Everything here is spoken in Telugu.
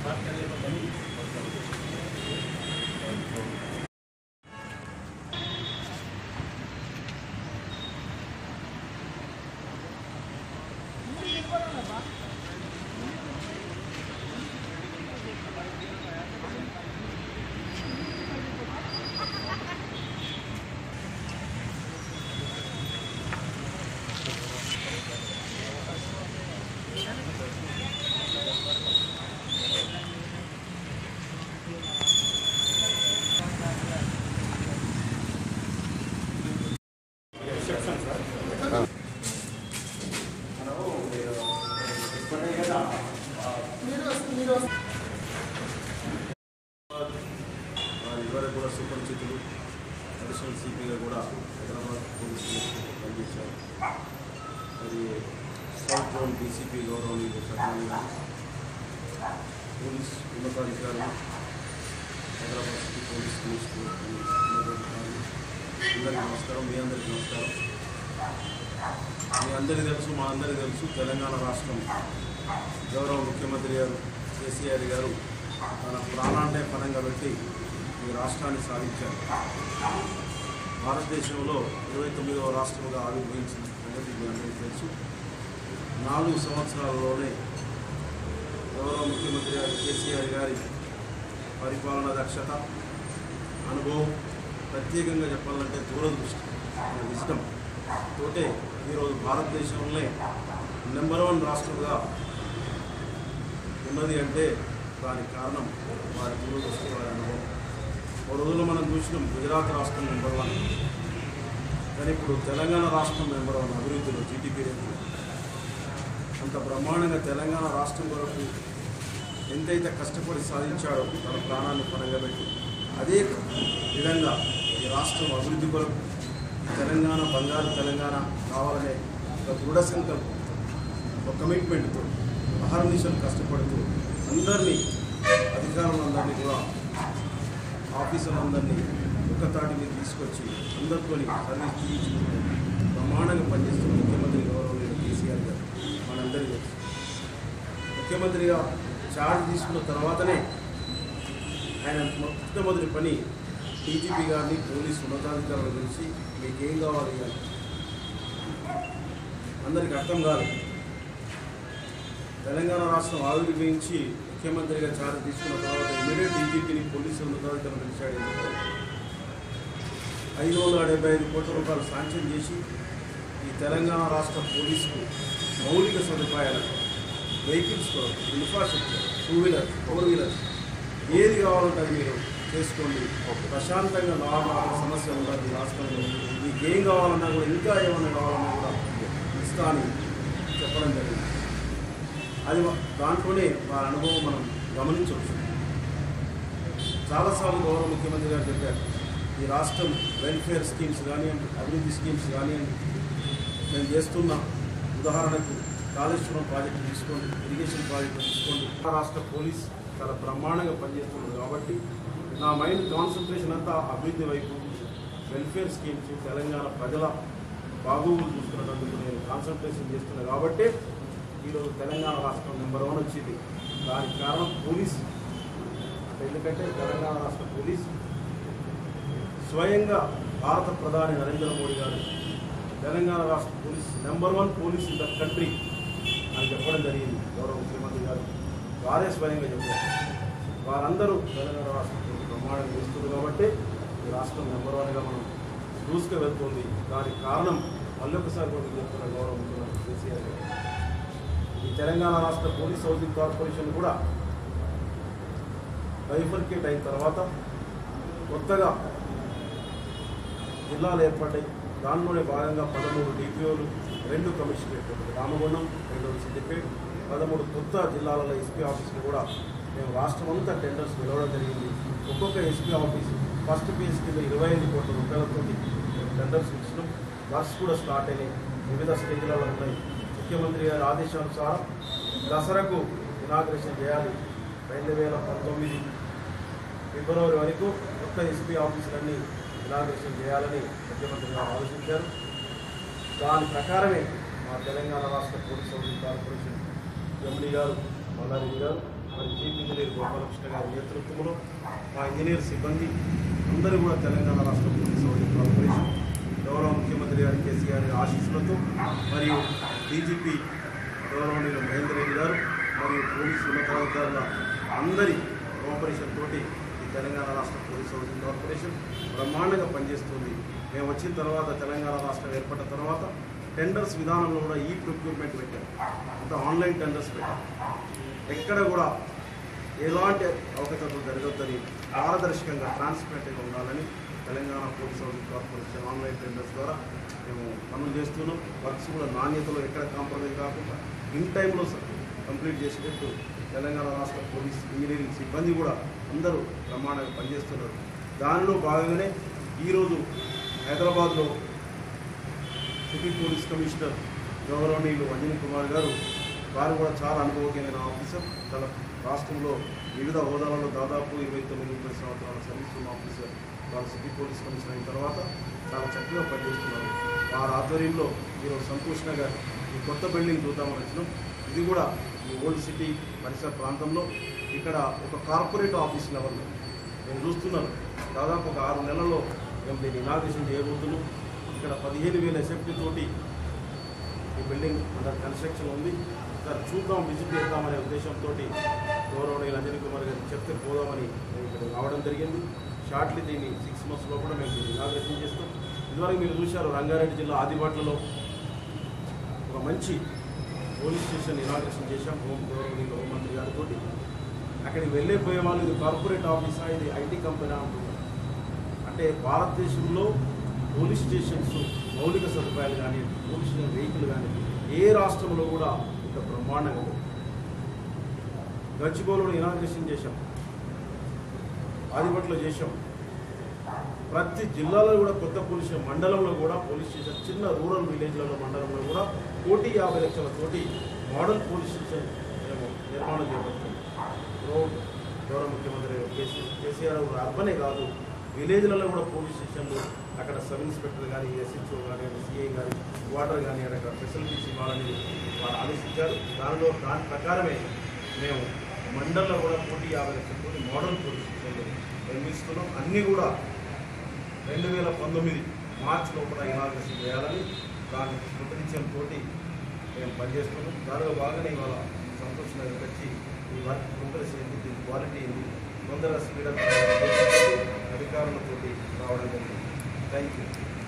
ఇదివరకు కూడా సుపరిచితులు అడిషనల్ సిపిగా కూడా హైదరాబాద్ పోలీస్ స్టేషన్లో పనిచేశారు మరి సౌత్ జోన్ డీసీపీ గౌరవనీయులు సత్యనారాయణ గారు పోలీస్ ఉన్నతాధికారులు హైదరాబాద్ సిటీ పోలీస్ కమిషనర్ ఉన్నతాధికారులు అందరికీ నమస్కారం మీ అందరికీ నమస్కారం మీ అందరికీ తెలుసు మా అందరికీ తెలుసు తెలంగాణ రాష్ట్రం గౌరవ ముఖ్యమంత్రి గారు కేసీఆర్ గారు తన ప్రాణాన్నే పనంగా పెట్టి ఈ రాష్ట్రాన్ని సాధించారు భారతదేశంలో ఇరవై తొమ్మిదవ రాష్ట్రంగా ఆవిర్భవించిన సంగతి మీ అందరికీ తెలుసు నాలుగు సంవత్సరాలలోనే గౌరవ ముఖ్యమంత్రి గారు కేసీఆర్ గారి పరిపాలన దక్షత అనుభవం ప్రత్యేకంగా చెప్పాలంటే దూరదృష్టి విజటం తోటే ఈరోజు భారతదేశంలోనే నెంబర్ వన్ రాష్ట్రంగా ఉన్నది అంటే దానికి కారణం వారి దూరదృష్టి వారి అనుభవం ఓ రోజుల్లో మనం చూసినాం గుజరాత్ రాష్ట్రం నెంబర్ వన్ కానీ ఇప్పుడు తెలంగాణ రాష్ట్రం నెంబర్ వన్ అభివృద్ధిలో జీడిపి రేట్లు అంత బ్రహ్మాండంగా తెలంగాణ రాష్ట్రం కొరకు ఎంతైతే కష్టపడి సాధించాడో తన ప్రాణాన్ని పనంగా పెట్టి అదే విధంగా ఈ రాష్ట్రం అభివృద్ధి కొరకు ఈ తెలంగాణ బంగారు తెలంగాణ కావాలనే ఒక దృఢ సంకల్పం ఒక కమిట్మెంట్తో అహర్నిశలు కష్టపడుతూ అందరినీ అధికారులందరినీ కూడా ఆఫీసర్లందరినీ ఒక తాటి మీద తీసుకొచ్చి అందరితో సర్వీస్ తీయించుకుంటూ బ్రహ్మాండంగా పనిచేస్తున్న ముఖ్యమంత్రి గౌరవనీయులు కేసీఆర్ గారు మనందరికీ తెలుసు ముఖ్యమంత్రిగా చార్జ్ తీసుకున్న తర్వాతనే ఆయన మొట్టమొదటి పని డీజీపీ గారిని పోలీసు ఉన్నతాధికారుల గురించి మీకేం కావాలి అని అందరికి అర్థం కాదు తెలంగాణ రాష్ట్రం ఆవిర్భవించి ముఖ్యమంత్రిగా చార్జ్ తీసుకున్న తర్వాత ఇమీడియట్ డీజీపీని పోలీసు ఉన్నతాధికారులు పిలిచాడు ఎందుకు? ఐదు వందల డెబ్బై ఐదు కోట్ల రూపాయలు శాంక్షన్ చేసి ఈ తెలంగాణ రాష్ట్ర పోలీసుకు మౌలిక సదుపాయాలు వెహికల్స్ కొరకు infrastructure two wheeler four wheeler ఏది కావాలంటే అది మీరు చేసుకోండి ప్రశాంతంగా నార్మల్ సమస్య ఉండదు ఈ రాష్ట్రంలో మీకు ఏం కావాలన్నా కూడా ఇంకా ఏమన్నా కావాలన్నా కూడా ఇస్తా అని చెప్పడం జరిగింది అది వా- దాంట్లోనే వారి అనుభవం మనం గమనించవచ్చు చాలాసార్లు గౌరవ ముఖ్యమంత్రి గారు చెప్పారు ఈ రాష్ట్రం వెల్ఫేర్ స్కీమ్స్ కానివ్వండి అభివృద్ధి స్కీమ్స్ కానివ్వండి మేము చేస్తున్న ఉదాహరణకు కాళేశ్వరం ప్రాజెక్టు తీసుకోండి ఇరిగేషన్ ప్రాజెక్టు తీసుకోండి ఆ రాష్ట్ర పోలీస్ చాలా బ్రహ్మాండంగా పనిచేస్తున్నారు కాబట్టి నా మైండ్ కాన్సన్ట్రేషన్ అంతా అభివృద్ధి వైపు వెల్ఫేర్ స్కీమ్స్ తెలంగాణ ప్రజల బాగోగులు చూసుకున్నందుకు నేను కాన్సన్ట్రేషన్ చేస్తున్నాను కాబట్టి ఈరోజు తెలంగాణ రాష్ట్రం నెంబర్ వన్ వచ్చింది దానికి కారణం పోలీస్ ఎందుకంటే తెలంగాణ రాష్ట్ర పోలీస్ స్వయంగా భారత ప్రధాని నరేంద్ర మోడీ గారు తెలంగాణ రాష్ట్ర police number one police in the country అని చెప్పడం జరిగింది గౌరవ ముఖ్యమంత్రి గారు వారే స్వయంగా చెప్పారు వారందరూ తెలంగాణ రాష్ట్ర పోలీస్ ప్రమాణం చేస్తుంది కాబట్టి ఈ రాష్ట్రం నెంబర్ వన్గా మనం దూసుకు వెళ్తుంది దానికి కారణం మళ్ళొకసారి కూడా మీకు చెప్తున్న గౌరవ ముఖ్యమంత్రి కేసీఆర్ గారు ఈ తెలంగాణ రాష్ట్ర పోలీస్ హౌసింగ్ కార్పొరేషన్ కూడా బైఫర్కేట్ అయిన తర్వాత కొత్తగా జిల్లాలు ఏర్పడ్డాయి దానిలోనే భాగంగా పదమూడు డిపిఓలు రెండు కమిషనరేట్ ఒకటి రామగుండం రెండోది సిద్దిపేట పదమూడు కొత్త జిల్లాలలో ఎస్పీ ఆఫీసులు కూడా మేము రాష్ట్రం అంతా టెండర్స్ పిలవడం జరిగింది ఒక్కొక్క ఎస్పీ ఆఫీస్ ఫస్ట్ ఫేజ్ కింద ఇరవై ఐదు కోట్ల రూపాయలతో టెండర్స్ ఇచ్చినాం వర్క్స్ కూడా స్టార్ట్ అయినాయి వివిధ స్టేజ్లలో ఉన్నాయి ముఖ్యమంత్రి గారి ఆదేశానుసారం దసరాకు ఇనాగ్రేషన్ చేయాలి రెండు వేల పంతొమ్మిది ఫిబ్రవరి వరకు కొత్త ఎస్పీ ఆఫీసులన్నీ ఇనాగ్రేషన్ చేయాలని ముఖ్యమంత్రి గారు ఆలోచించారు దాని ప్రకారమే మా తెలంగాణ రాష్ట్ర పోలీస్ హౌసింగ్ కార్పొరేషన్ ఎండి గారు మల్లారెడ్డి గారు మరి చీఫ్ ఇంజనీర్ గోపాలకృష్ణ గారి నేతృత్వంలో మా ఇంజనీర్ సిబ్బంది అందరూ కూడా తెలంగాణ రాష్ట్ర పోలీస్ సౌజన్య కార్పొరేషన్ గౌరవ ముఖ్యమంత్రి గారి కేసీఆర్ గారి ఆశీస్సులతో మరియు డీజీపీ గౌరవనీయులు మహేందర్ రెడ్డి గారు మరియు పోలీసు ఉన్నతాధికారుల అందరి కోఆపరేషన్ తోటి ఈ తెలంగాణ రాష్ట్ర పోలీస్ సౌజన్య కార్పొరేషన్ బ్రహ్మాండంగా పనిచేస్తుంది మేము వచ్చిన తర్వాత తెలంగాణ రాష్ట్రం ఏర్పడిన తర్వాత టెండర్స్ విధానంలో కూడా ఈ ప్రొక్యూర్మెంట్ పెట్టాం అంత ఆన్లైన్ టెండర్స్ పెట్టాం ఎక్కడ కూడా ఎలాంటి అవకతవకలు జరగొద్దని పారదర్శకంగా ట్రాన్స్పరెంట్గా ఉండాలని Telangana police housing corporation online tenders ద్వారా మేము పనులు చేస్తున్నాం వర్క్స్ కూడా నాణ్యతలో ఎక్కడ కాంప్రమైజ్ కాకుండా ఇన్ టైంలో కంప్లీట్ చేసేటట్టు తెలంగాణ రాష్ట్ర పోలీస్ ఇంజనీరింగ్ సిబ్బంది కూడా అందరూ బ్రహ్మాండంగా పనిచేస్తున్నారు దానిలో భాగంగానే ఈరోజు హైదరాబాద్లో సిటీ పోలీస్ కమిషనర్ గౌరవనీయులు అంజనీ కుమార్ గారు వారు కూడా చాలా అనుభవజ్ఞమైన ఆఫీసర్ తన రాష్ట్రంలో వివిధ హోదాలలో దాదాపు ఇరవై తొమ్మిది ముప్పై సంవత్సరాల సర్వీస్ ఉన్న ఆఫీసర్ వారు సిటీ పోలీస్ కమిషనర్ అయిన తర్వాత చాలా చక్కగా పనిచేస్తున్నారు వారి ఆధ్వర్యంలో ఈరోజు సంతోష్ నగర్ ఈ కొత్త బిల్డింగ్ చూద్దామని వచ్చినాం ఇది కూడా ఈ ఓల్డ్ సిటీ పరిసర ప్రాంతంలో ఇక్కడ ఒక కార్పొరేట్ ఆఫీస్ లెవెల్లో నేను చూస్తున్నాను దాదాపు ఒక ఆరు నెలల్లో మేము దీన్ని ఇనాగ్రేషన్ చేయబోతున్నాం ఇక్కడ పదిహేను వేల ఎస్ఎఫ్టీ తోటి ఈ బిల్డింగ్ అండర్ కన్స్ట్రక్షన్ ఉంది సార్ చూద్దాం విజిట్ చేద్దామనే ఉద్దేశంతో గౌరవనీయులు అంజనీ కుమార్ గారు చెప్తే పోదామని మేము ఇక్కడ రావడం జరిగింది షార్ట్లీ దీన్ని సిక్స్ మంత్స్లో కూడా మేము దీన్ని ఇనాగ్రేషన్ చేస్తాం ఇదివరకు మీరు చూశారు రంగారెడ్డి జిల్లా ఆదిబాట్లలో ఒక మంచి పోలీస్ స్టేషన్ ఇనాగ్రేషన్ చేశాం హోం గౌరవనీయులు హోంమంత్రి గారితో అక్కడికి వెళ్ళిపోయే వాళ్ళు ఇది కార్పొరేట్ ఆఫీసా ఇది ఐటీ కంపెనీ అంటున్నారు అంటే భారతదేశంలో పోలీస్ స్టేషన్స్ మౌలిక సదుపాయాలు కానీ పోలీస్ స్టేషన్ వెహికల్ కానీ ఏ రాష్ట్రంలో కూడా ఇంత బ్రహ్మాండంగా లేదు. గచ్చిబౌలిలో ఇనాగ్రేషన్ చేశాం ఆదిపట్లో చేశాం ప్రతి జిల్లాలో కూడా కొత్త పోలీస్ స్టేషన్ మండలంలో కూడా పోలీస్ స్టేషన్ చిన్న రూరల్ విలేజ్లలో మండలంలో కూడా కోటి యాభై లక్షల తోటి మోడల్ పోలీస్ స్టేషన్ మేము నిర్మాణం చేపడుతున్నాం రోడ్ గౌరవ ముఖ్యమంత్రి కేసీ కేసీఆర్ గారు అర్బనే కాదు విలేజ్లలో కూడా పోలీస్ స్టేషన్లు అక్కడ సబ్ ఇన్స్పెక్టర్ కానీ ఎస్హెచ్ఓ కానీ సిఐ కానీ వాటర్ కానీ అక్కడ ఫెసిలిటీస్ ఇవ్వాలని వారు ఆలోచించారు దానిలో దాని ప్రకారమే మేము మండలంలో కూడా కోటి యాభై లక్షల కోటి మోడల్ పోలీస్ స్టేషన్లు నిర్మిస్తున్నాం అన్నీ కూడా రెండు వేల పంతొమ్మిది మార్చ్ లోపల ఇనాగ్రేషన్ చేయాలని దాని కృతనిశ్చయంతో మేము పనిచేస్తున్నాం దానిలో భాగంగా ఇవాళ సంతోష్ నగర్ వచ్చి ఈ వర్క్ ప్రోగ్రెస్ ఏంటి దీని క్వాలిటీ ఏంటి తొందరగా స్పీడప్ అధికారులతో రావడం జరిగింది థ్యాంక్ యూ